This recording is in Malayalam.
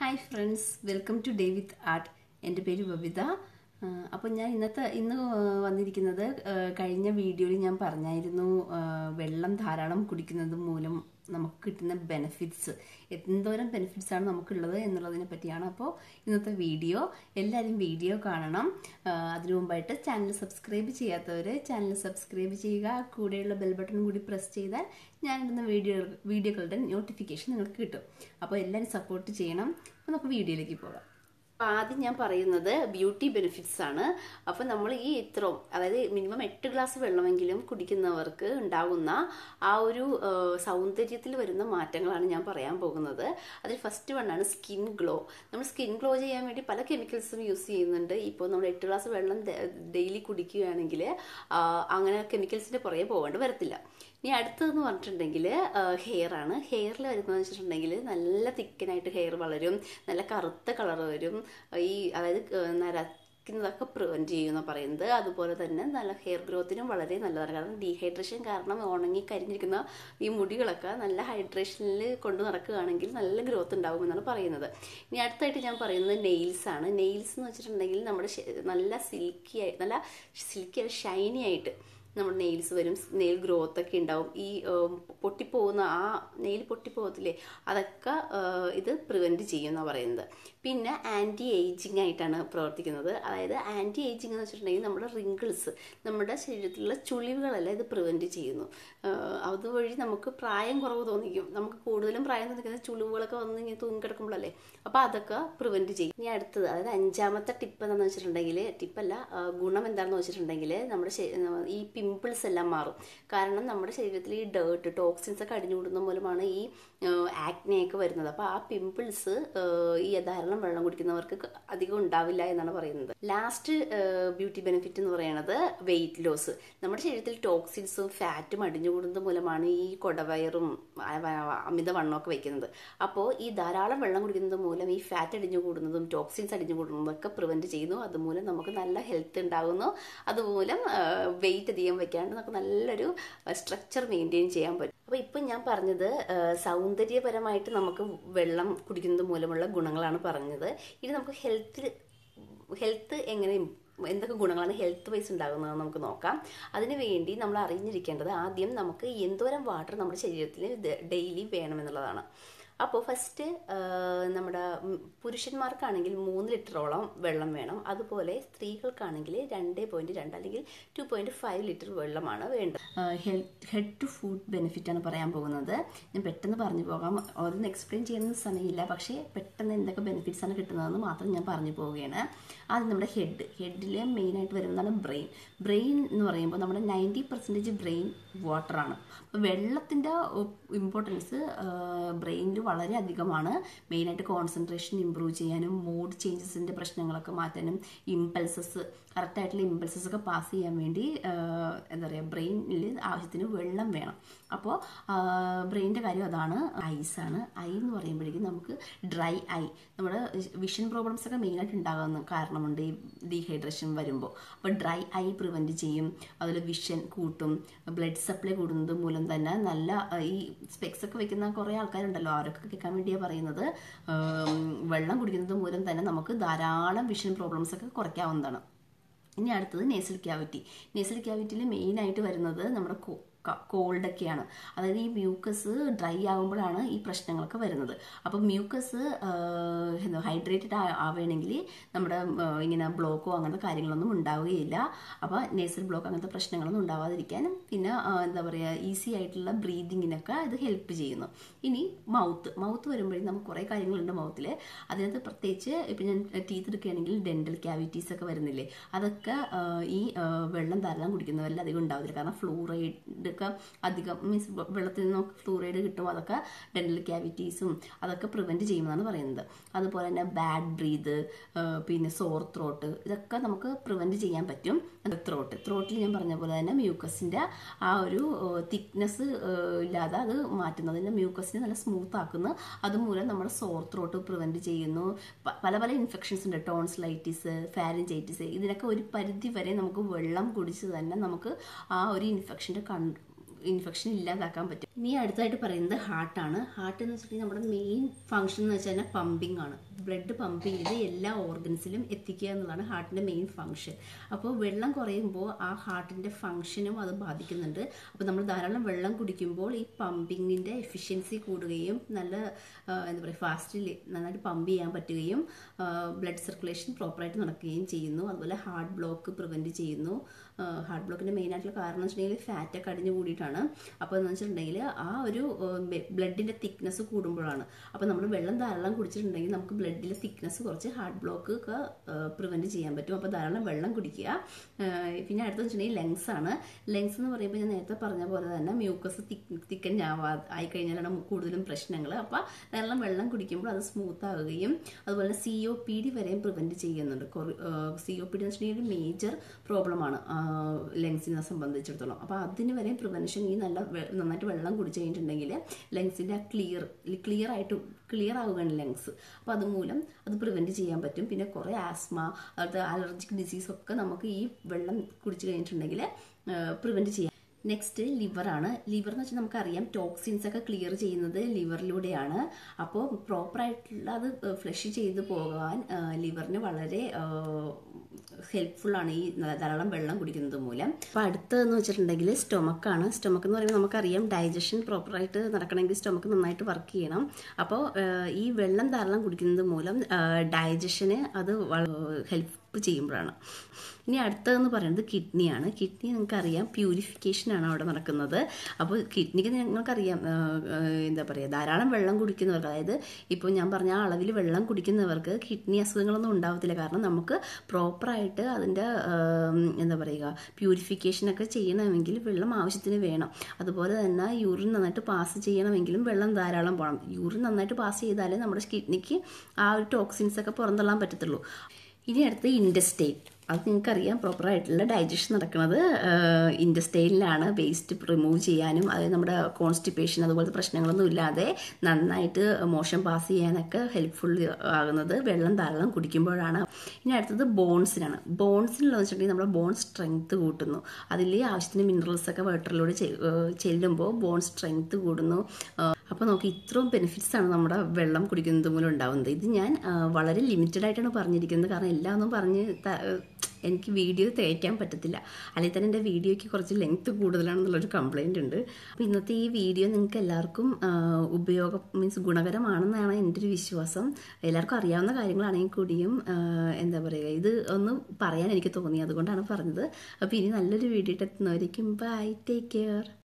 hi friends welcome to day with art എൻ്റെ പേര് ബബിത അപ്പോൾ ഞാൻ ഇന്നത്തെ ഇന്ന് വന്നിരിക്കുന്നത് ആ, കഴിഞ്ഞ വീഡിയോയിൽ ഞാൻ പറഞ്ഞായിരുന്നു ആ, വെള്ളം ധാരാളം കുടിക്കുന്നത് മൂലം നമുക്ക് കിട്ടുന്ന ബെനിഫിറ്റ്സ് എന്തോരം ബെനിഫിറ്റ്സ് ആണ് നമുക്കുള്ളത് എന്നുള്ളതിനെ പറ്റിയാണ് അപ്പോൾ ഇന്നത്തെ വീഡിയോ എല്ലാവരും വീഡിയോ കാണണം ആ, അതിനു മുമ്പായിട്ട് ചാനൽ സബ്സ്ക്രൈബ് ചെയ്യാത്തവർ ചാനൽ സബ്സ്ക്രൈബ് ചെയ്യുക കൂടെയുള്ള ബെൽ ബട്ടൺ കൂടി പ്രസ് ചെയ്താൽ ഞാൻ ഇടുന്ന വീഡിയോ വീഡിയോകളുടെ നോട്ടിഫിക്കേഷൻ നിങ്ങൾക്ക് കിട്ടും അപ്പോൾ എല്ലാവരും സപ്പോർട്ട് ചെയ്യണം അപ്പോൾ നമുക്ക് വീഡിയോയിലേക്ക് പോകാം അപ്പോൾ ആദ്യം ഞാൻ പറയുന്നത് ബ്യൂട്ടി ബെനിഫിറ്റ്സ് ആണ് അപ്പോൾ നമ്മൾ ഈ ഇത്രയും അതായത് മിനിമം എട്ട് ഗ്ലാസ് വെള്ളമെങ്കിലും കുടിക്കുന്നവർക്ക് ഉണ്ടാകുന്ന ആ ഒരു ആ, സൗന്ദര്യത്തിൽ വരുന്ന മാറ്റങ്ങളാണ് ഞാൻ പറയാൻ പോകുന്നത് അതിൽ ഫസ്റ്റ് വണ്ണാണ് സ്കിൻ ഗ്ലോ നമ്മൾ സ്കിൻ ഗ്ലോ ചെയ്യാൻ വേണ്ടി പല കെമിക്കൽസും യൂസ് ചെയ്യുന്നുണ്ട് ഇപ്പോൾ നമ്മൾ എട്ട് ഗ്ലാസ് വെള്ളം ഡെയിലി കുടിക്കുകയാണെങ്കിൽ ആ, അങ്ങനെ കെമിക്കൽസിൻ്റെ പുറകെ പോകേണ്ടി വരത്തില്ല ഇനി അടുത്തതെന്ന് പറഞ്ഞിട്ടുണ്ടെങ്കിൽ ഹെയർ ആണ് ഹെയറിൽ വരുന്നതെന്ന് വെച്ചിട്ടുണ്ടെങ്കിൽ നല്ല തിക്കനായിട്ട് ഹെയർ വളരും നല്ല കറുത്ത കളർ വരും ഈ അതായത് ഏഹ് നരക്കുന്നതൊക്കെ പ്രിവെൻറ്റ് ചെയ്യുമെന്ന് പറയുന്നത് അതുപോലെ തന്നെ നല്ല ഹെയർ ഗ്രോത്തിനും വളരെ നല്ലതാണ് കാരണം ഡീഹൈഡ്രേഷൻ കാരണം ഉണങ്ങി കരിഞ്ഞിരിക്കുന്ന ഈ മുടികളൊക്കെ നല്ല ഹൈഡ്രേഷനിൽ കൊണ്ടു നടക്കുകയാണെങ്കിൽ നല്ല ഗ്രോത്ത് ഉണ്ടാകുമെന്നാണ് പറയുന്നത് ഇനി അടുത്തായിട്ട് ഞാൻ പറയുന്നത് നെയിൽസ് ആണ് നെയിൽസ് എന്ന് വെച്ചിട്ടുണ്ടെങ്കിൽ നമ്മുടെ ശ- നല്ല സിൽക്കി ആയി നല്ല സിൽക്കി ഷൈനി ആയിട്ട് നമ്മുടെ നെയിൽസ് വരും നെയിൽ ഗ്രോത്ത് ഒക്കെ ഉണ്ടാവും ഈ ഉം, പൊട്ടിപ്പോകുന്ന ആ നെയിൽ പൊട്ടിപ്പോകത്തില്ലേ അതൊക്കെ ആ, ഇത് പ്രിവെൻറ്റ് ചെയ്യും എന്നാണ് പറയുന്നത് പിന്നെ ആൻറ്റി ഏജിങ് ആയിട്ടാണ് പ്രവർത്തിക്കുന്നത് അതായത് ആൻറ്റി ഏജിങ് എന്ന് വെച്ചിട്ടുണ്ടെങ്കിൽ നമ്മുടെ റിങ്കിൾസ് നമ്മുടെ ശരീരത്തിലുള്ള ചുളിവുകളെല്ലാം ഇത് പ്രിവെൻറ്റ് ചെയ്യുന്നു ആ, അതുവഴി നമുക്ക് പ്രായം കുറവ് തോന്നിക്കും നമുക്ക് കൂടുതലും പ്രായം തോന്നിക്കുന്നത് ചുളിവുകളൊക്കെ വന്ന് ഇങ്ങനെ തൂങ്ങിക്കിടക്കുമ്പോഴല്ലേ അപ്പോൾ അതൊക്കെ പ്രിവെൻറ്റ് ചെയ്യും ഇനി അടുത്തത് അതായത് അഞ്ചാമത്തെ ടിപ്പ് എന്താണെന്ന് വെച്ചിട്ടുണ്ടെങ്കിൽ ടിപ്പല്ല ആ, ഗുണം എന്താണെന്ന് വെച്ചിട്ടുണ്ടെങ്കിൽ നമ്മുടെ ശരീ- ഈ പിമ്പിൾസ് എല്ലാം മാറും കാരണം നമ്മുടെ ശരീരത്തിൽ ഈ ഡേർട്ട് ടോക്സിൻസ് ഒക്കെ അടിഞ്ഞുകൂടുന്ന മൂലമാണ് ഈ ആക്നെയൊക്കെ വരുന്നത് അപ്പോൾ ആ പിമ്പിൾസ് ഈ ധാരാളം വെള്ളം കുടിക്കുന്നവർക്ക് അധികം ഉണ്ടാവില്ല എന്നാണ് പറയുന്നത് ലാസ്റ്റ് ബ്യൂട്ടി ബെനിഫിറ്റ് എന്ന് പറയുന്നത് വെയിറ്റ് ലോസ് നമ്മുടെ ശരീരത്തിൽ ടോക്സിൻസും ഫാറ്റും അടിഞ്ഞുകൂടുന്നത് മൂലമാണ് ഈ കൊടവയറും ആ, വ- അമിതവണ്ണമൊക്കെ വയ്ക്കുന്നത് അപ്പോൾ ഈ ധാരാളം വെള്ളം കുടിക്കുന്നത് മൂലം ഈ ഫാറ്റ് അടിഞ്ഞു കൂടുന്നതും ടോക്സിൻസ് അടിഞ്ഞു കൂടുന്നതും ഒക്കെ പ്രിവെൻറ്റ് ചെയ്യുന്നു അതുമൂലം നമുക്ക് നല്ല ഹെൽത്ത് ഉണ്ടാകുന്നു അതുമൂലം വെയിറ്റ് അധികം വെക്കാണ്ട് നമുക്ക് നല്ലൊരു സ്ട്രക്ചർ മെയിൻറ്റെയിൻ ചെയ്യാൻ പറ്റും അപ്പോൾ ഇപ്പം ഞാൻ പറഞ്ഞത് ആ, സൗന്ദര്യപരമായിട്ട് നമുക്ക് വെള്ളം കുടിക്കുന്നത് മൂലമുള്ള ഗുണങ്ങളാണ് പറഞ്ഞത് ഇനി നമുക്ക് ഹെൽത്തിൽ ഹെൽത്ത് എങ്ങനെ എന്തൊക്കെ ഗുണങ്ങളാണ് ഹെൽത്ത് വൈസ് ഉണ്ടാകുന്നതെന്ന് നമുക്ക് നോക്കാം അതിന് വേണ്ടി നമ്മൾ അറിഞ്ഞിരിക്കേണ്ടത് ആദ്യം നമുക്ക് എന്തോരം വാട്ടർ നമ്മുടെ ശരീരത്തിൽ ഡെയിലി വേണമെന്നുള്ളതാണ് അപ്പോൾ ഫസ്റ്റ് നമ്മുടെ ഉം, പുരുഷന്മാർക്കാണെങ്കിൽ മൂന്ന് ലിറ്ററോളം വെള്ളം വേണം അതുപോലെ സ്ത്രീകൾക്കാണെങ്കിൽ രണ്ട് പോയിന്റ് രണ്ട് അല്ലെങ്കിൽ ടു പോയിന്റ് ഫൈവ് ലിറ്റർ വെള്ളമാണ് വേണ്ടത് health head to food benefit ആണ് പറയാൻ പോകുന്നത് ഞാൻ പെട്ടെന്ന് പറഞ്ഞു പോകാം ഓരോന്ന് എക്സ്പ്ലെയിൻ ചെയ്യുന്ന സമയമില്ല പക്ഷേ പെട്ടെന്ന് എന്തൊക്കെ ബെനിഫിറ്റ്സ് ആണ് കിട്ടുന്നതെന്ന് മാത്രം ഞാൻ പറഞ്ഞു പോവുകയാണ് ആദ്യം നമ്മുടെ ഹെഡ് ഹെഡിൽ മെയിനായിട്ട് വരുന്നതാണ് ബ്രെയിൻ ബ്രെയിൻ എന്ന് പറയുമ്പോൾ നമ്മുടെ നയൻറ്റി പെർസെൻറ്റേജ് ബ്രെയിൻ വാട്ടറാണ് അപ്പോൾ വെള്ളത്തിൻ്റെ ഇമ്പോർട്ടൻസ് ബ്രെയിനിൽ വളരെ അധികമാണ് മെയിനായിട്ട് കോൺസെൻട്രേഷൻ ഇമ്പ്രൂവ് ചെയ്യാനും മൂഡ് ചേഞ്ചസിൻ്റെ പ്രശ്നങ്ങളൊക്കെ മാറ്റാനും ഇമ്പൾസസ് കറക്റ്റായിട്ടുള്ള ഇമ്പൾസസ് ഒക്കെ പാസ് ചെയ്യാൻ വേണ്ടി ആ, എന്താ പറയുക ബ്രെയിനിൽ ആവശ്യത്തിന് വെള്ളം വേണം അപ്പോൾ ബ്രെയിനിൻ്റെ കാര്യം അതാണ് ഐസാണ് ഐ എന്ന് പറയുമ്പോഴേക്കും നമുക്ക് ഡ്രൈ ഐ നമ്മുടെ വിഷൻ പ്രോബ്ലംസ് ഒക്കെ മെയിനായിട്ട് ഉണ്ടാകുന്ന കാരണമുണ്ട് ഈ ഡീഹൈഡ്രേഷൻ വരുമ്പോൾ അപ്പോൾ ഡ്രൈ ഐ പ്രിവെൻറ്റ് ചെയ്യും അതുപോലെ വിഷൻ കൂട്ടും ബ്ലഡ് സപ്ലൈ കൂടുന്നത് മൂലം തന്നെ നല്ല ആ, ഈ സ്പെക്സ് ഒക്കെ വെക്കുന്ന കുറേ ആൾക്കാരുണ്ടല്ലോ അവരൊക്കെ കേൾക്കാൻ വേണ്ടിയാണ് പറയുന്നത് ഉം, വെള്ളം കുടിക്കുന്നത് മൂലം തന്നെ നമുക്ക് ധാരാളം വിഷൻ പ്രോബ്ലംസ് ഒക്കെ കുറയ്ക്കാവുന്നതാണ് ഇനി അടുത്തത് നേസൽ ക്യാവിറ്റി നേസൽ ക്യാവിറ്റിയിൽ മെയിനായിട്ട് വരുന്നത് നമ്മുടെ കോൾഡൊക്കെയാണ് അതായത് ഈ മ്യൂക്കസ് ഡ്രൈ ആകുമ്പോഴാണ് ഈ പ്രശ്നങ്ങളൊക്കെ വരുന്നത് അപ്പം മ്യൂക്കസ് എന്താ ഹൈഡ്രേറ്റഡ് ആവുകയാണെങ്കിൽ നമ്മുടെ ആ, ഇങ്ങനെ ബ്ലോക്കോ അങ്ങനത്തെ കാര്യങ്ങളൊന്നും ഉണ്ടാവുകയില്ല അപ്പോൾ നേസൽ ബ്ലോക്ക് അങ്ങനത്തെ പ്രശ്നങ്ങളൊന്നും ഉണ്ടാവാതിരിക്കാനും പിന്നെ ആ, എന്താ പറയുക ഈസി ആയിട്ടുള്ള ബ്രീതിങ്ങിനൊക്കെ ഇത് ഹെൽപ്പ് ചെയ്യുന്നു ഇനി മൗത്ത് മൗത്ത് വരുമ്പോഴേ നമുക്ക് കുറേ കാര്യങ്ങളുണ്ട് മൗത്തിൽ അതിനകത്ത് പ്രത്യേകിച്ച് ഇപ്പം ഞാൻ ടീത്ത് എടുക്കുകയാണെങ്കിൽ ഡെന്റൽ ക്യാവിറ്റീസ് ഒക്കെ വരുന്നില്ലേ അതൊക്കെ ആ, ഈ ആ, വെള്ളം ധാരാളം കുടിക്കുന്നവരിൽ അധികം ഉണ്ടാവില്ല കാരണം ഫ്ലൂറൈഡ് ഒക്കെ അധികം മീൻസ് വെള്ളത്തിൽ നിന്ന് നമുക്ക് ഫ്ലൂറൈഡ് കിട്ടും അതൊക്കെ ഡെന്റൽ ക്യാവിറ്റീസും അതൊക്കെ പ്രിവെൻറ്റ് ചെയ്യുമെന്നാണ് പറയുന്നത് അതുപോലെ തന്നെ ബാഡ് ബ്രീത് പിന്നെ സോർ ത്രോട്ട് ഇതൊക്കെ നമുക്ക് പ്രിവെൻറ്റ് ചെയ്യാൻ പറ്റും ത്രോട്ട് ത്രോട്ടിൽ ഞാൻ പറഞ്ഞ പോലെ തന്നെ മ്യൂക്കസിൻ്റെ ആ ഒരു തിക്നെസ് ഇല്ലാതെ അത് മാറ്റുന്നതിൻ്റെ മ്യൂക്കസിനെ നല്ല സ്മൂത്ത് ആക്കുന്നു അതുമൂലം നമ്മുടെ സോർ ത്രോട്ട് പ്രിവെൻറ്റ് ചെയ്യുന്നു പ- പല പല ഇൻഫെക്ഷൻസ് ഉണ്ട് ടോൺസ്ലൈറ്റിസ് ഫാരൻജൈറ്റിസ് ഇതിനൊക്കെ ഒരു പരിധി വരെ നമുക്ക് വെള്ളം കുടിച്ച് തന്നെ നമുക്ക് ആ ഒരു ഇൻഫെക്ഷൻ്റെ കൺ ഇൻഫെക്ഷൻ ഇല്ലാതാക്കാൻ പറ്റും ഇനി അടുത്തായിട്ട് പറയുന്നത് ഹാർട്ടാണ് ഹാർട്ട് എന്ന് വെച്ചിട്ടുണ്ടെങ്കിൽ നമ്മുടെ മെയിൻ ഫംഗ്ഷൻ എന്ന് വെച്ചാൽ പമ്പിംഗ് ആണ് ബ്ലഡ് പമ്പ് ചെയ്ത് എല്ലാ ഓർഗൻസിലും എത്തിക്കുക എന്നുള്ളതാണ് ഹാർട്ടിൻ്റെ മെയിൻ ഫങ്ഷൻ അപ്പോൾ വെള്ളം കുറയുമ്പോൾ ആ ഹാർട്ടിൻ്റെ ഫങ്ഷനും അത് ബാധിക്കുന്നുണ്ട് അപ്പോൾ നമ്മൾ ധാരാളം വെള്ളം കുടിക്കുമ്പോൾ ഈ പമ്പിങ്ങിൻ്റെ എഫിഷ്യൻസി കൂടുകയും നല്ല ആ, എന്താ പറയുക ഫാസ്റ്റിൽ നന്നായിട്ട് പമ്പ് ചെയ്യാൻ പറ്റുകയും ബ്ലഡ് സർക്കുലേഷൻ പ്രോപ്പറായിട്ട് നടക്കുകയും ചെയ്യുന്നു അതുപോലെ ഹാർട്ട് ബ്ലോക്ക് പ്രിവെൻറ്റ് ചെയ്യുന്നു ഹാർട്ട് ബ്ലോക്കിൻ്റെ മെയിൻ ആയിട്ടുള്ള കാരണം എന്ന് വെച്ചിട്ടുണ്ടെങ്കിൽ ഫാറ്റൊക്കെ അടിഞ്ഞു കൂടിയിട്ടാണ് അപ്പോൾ എന്ന് വെച്ചിട്ടുണ്ടെങ്കിൽ ആ ഒരു ബ്ലഡിൻ്റെ തിക്നെസ് കൂടുമ്പോഴാണ് അപ്പോൾ നമ്മൾ വെള്ളം ധാരാളം കുടിച്ചിട്ടുണ്ടെങ്കിൽ നമുക്ക് ബ്ലഡിലെ തിക്നെസ് കുറച്ച് ഹാർട്ട് ബ്ലോക്ക് ഒക്കെ പ്രിവെൻറ്റ് ചെയ്യാൻ പറ്റും അപ്പോൾ ധാരാളം വെള്ളം കുടിക്കുക ആ, പിന്നെ അടുത്ത വെച്ചിട്ടുണ്ടെങ്കിൽ ലങ്സ് ആണ് ലങ്സ് എന്ന് പറയുമ്പോൾ ഞാൻ നേരത്തെ പറഞ്ഞ പോലെ തന്നെ മ്യൂക്കസ് തിക്കൻ ആവാ ആയി കഴിഞ്ഞാലാണ് കൂടുതലും പ്രശ്നങ്ങൾ അപ്പോൾ ധാരാളം വെള്ളം കുടിക്കുമ്പോൾ അത് സ്മൂത്ത് ആവുകയും അതുപോലെ സി ഒ പി ഡി വരെയും പ്രിവെൻറ്റ് ചെയ്യുന്നുണ്ട് സി ഒ പി ഡി എന്ന് വെച്ചിട്ടുണ്ടെങ്കിൽ ഒരു മേജർ പ്രോബ്ലമാണ് ലങ്സിനെ സംബന്ധിച്ചിടത്തോളം അപ്പോൾ അതിന് വരെയും പ്രിവെൻഷൻ ഈ നല്ല വെ- നന്നായിട്ട് വെള്ളം കുടിച്ച് കഴിഞ്ഞിട്ടുണ്ടെങ്കിൽ ലങ്സിൻ്റെ ക്ലിയർ ക്ലിയർ ആയിട്ട് ക്ലിയർ ആവുകയാണ് ലങ്സ് അപ്പോൾ അതുമൂലം അത് പ്രിവെൻറ്റ് ചെയ്യാൻ പറ്റും പിന്നെ കുറേ ആസ്മ അതുപോലത്തെ അലർജിക് ഡിസീസ് ഒക്കെ നമുക്ക് ഈ വെള്ളം കുടിച്ച് കഴിഞ്ഞിട്ടുണ്ടെങ്കിൽ പ്രിവെൻറ്റ് ചെയ്യാം നെക്സ്റ്റ് ലിവറാണ് ലിവർ എന്ന് വെച്ചാൽ നമുക്കറിയാം ടോക്സിൻസ് ഒക്കെ ക്ലിയർ ചെയ്യുന്നത് ലിവറിലൂടെയാണ് അപ്പോൾ പ്രോപ്പറായിട്ടുള്ള അത് ഫ്ലഷ് ചെയ്ത് പോകാൻ ലിവറിന് വളരെ ഹെൽപ്ഫുള്ളാണ് ഈ ധാരാളം വെള്ളം കുടിക്കുന്നത് മൂലം അപ്പോൾ അടുത്തതെന്ന് വെച്ചിട്ടുണ്ടെങ്കിൽ സ്റ്റൊമക്കാണ് സ്റ്റൊമക്ക് എന്ന് പറയുമ്പോൾ നമുക്കറിയാം ഡൈജഷൻ പ്രോപ്പറായിട്ട് നടക്കണമെങ്കിൽ സ്റ്റൊമക്ക് നന്നായിട്ട് വർക്ക് ചെയ്യണം അപ്പോൾ ഈ വെള്ളം ധാരാളം കുടിക്കുന്നത് മൂലം ഡൈജഷന് അത് ഹെൽപ്പ് ചെയ്യുമ്പോഴാണ് ഇനി അടുത്തതെന്ന് പറയുന്നത് കിഡ്നിയാണ് കിഡ്നി നിങ്ങൾക്കറിയാം പ്യൂരിഫിക്കേഷനാണ് അവിടെ നടക്കുന്നത് അപ്പോൾ കിഡ്നിക്ക് നിങ്ങൾക്കറിയാം ആ, ആ, എന്താ പറയുക ധാരാളം വെള്ളം കുടിക്കുന്നവർക്ക് അതായത് ഇപ്പോൾ ഞാൻ പറഞ്ഞ ആ അളവിൽ വെള്ളം കുടിക്കുന്നവർക്ക് കിഡ്നി അസുഖങ്ങളൊന്നും ഉണ്ടാവത്തില്ല കാരണം നമുക്ക് പ്രോപ്പറായിട്ട് അതിൻ്റെ ആ, എന്താ പറയുക പ്യൂരിഫിക്കേഷനൊക്കെ ചെയ്യണമെങ്കിൽ വെള്ളം ആവശ്യത്തിന് വേണം അതുപോലെ തന്നെ യൂറിൻ നന്നായിട്ട് പാസ് ചെയ്യണമെങ്കിലും വെള്ളം ധാരാളം പോകണം യൂറിൻ നന്നായിട്ട് പാസ് ചെയ്താലേ നമ്മുടെ കിഡ്നിക്ക് ആ ഒരു ടോക്സിൻസ് ഒക്കെ പുറന്തള്ളാൻ പറ്റത്തുള്ളൂ ഇനി അടുത്ത് ഇൻഡസ്റ്റൈൻ അത് നിങ്ങൾക്കറിയാം പ്രോപ്പറായിട്ടുള്ള ഡൈജഷൻ നടക്കുന്നത് ഇൻഡസ്റ്റൈനിലാണ് വേസ്റ്റ് റിമൂവ് ചെയ്യാനും അതായത് നമ്മുടെ കോൺസ്റ്റിപ്പേഷൻ അതുപോലത്തെ പ്രശ്നങ്ങളൊന്നും ഇല്ലാതെ നന്നായിട്ട് മോഷൻ പാസ് ചെയ്യാനൊക്കെ ഹെൽപ്ഫുൾ ആകുന്നത് വെള്ളം ധാരാളം കുടിക്കുമ്പോഴാണ് ഇനി അടുത്തത് ബോൺസിനാണ് ബോൺസിനുള്ള വെച്ചിട്ടുണ്ടെങ്കിൽ നമ്മുടെ ബോൺ സ്ട്രെങ്ത് കൂട്ടുന്നു അതിൽ ആവശ്യത്തിന് മിനറൽസ് ഒക്കെ വാട്ടറിലൂടെ ചെല്ലുമ്പോൾ ബോൺ സ്ട്രെങ്ത് കൂടുന്നു അപ്പോൾ നോക്കി ഇത്രയും ബെനിഫിറ്റ്സ് ആണ് നമ്മുടെ വെള്ളം കുടിക്കുന്നത് മൂലം ഉണ്ടാവുന്നത് ഇത് ഞാൻ ആ, വളരെ ലിമിറ്റഡ് ആയിട്ടാണ് പറഞ്ഞിരിക്കുന്നത് കാരണം എല്ലാം ഒന്നും പറഞ്ഞ് ത- എനിക്ക് വീഡിയോ തേക്കാൻ പറ്റത്തില്ല അല്ലെങ്കിൽ തന്നെ എൻ്റെ വീഡിയോയ്ക്ക് കുറച്ച് ലെങ്ത് കൂടുതലാണെന്നുള്ളൊരു കംപ്ലൈൻ്റ് ഉണ്ട് അപ്പോൾ ഇന്നത്തെ ഈ വീഡിയോ നിങ്ങൾക്ക് എല്ലാവർക്കും ആ, ഉപയോഗം മീൻസ് ഗുണകരമാണെന്നാണ് എൻ്റെ ഒരു വിശ്വാസം എല്ലാവർക്കും അറിയാവുന്ന കാര്യങ്ങളാണെങ്കിൽ കൂടിയും ആ, എന്താ പറയുക ഇത് ഒന്ന് പറയാൻ എനിക്ക് തോന്നി അതുകൊണ്ടാണ് പറഞ്ഞത് അപ്പോൾ ഇനി നല്ലൊരു വീഡിയോ എത്തുന്നവരേക്കും ബൈ ടേക്ക് കെയർ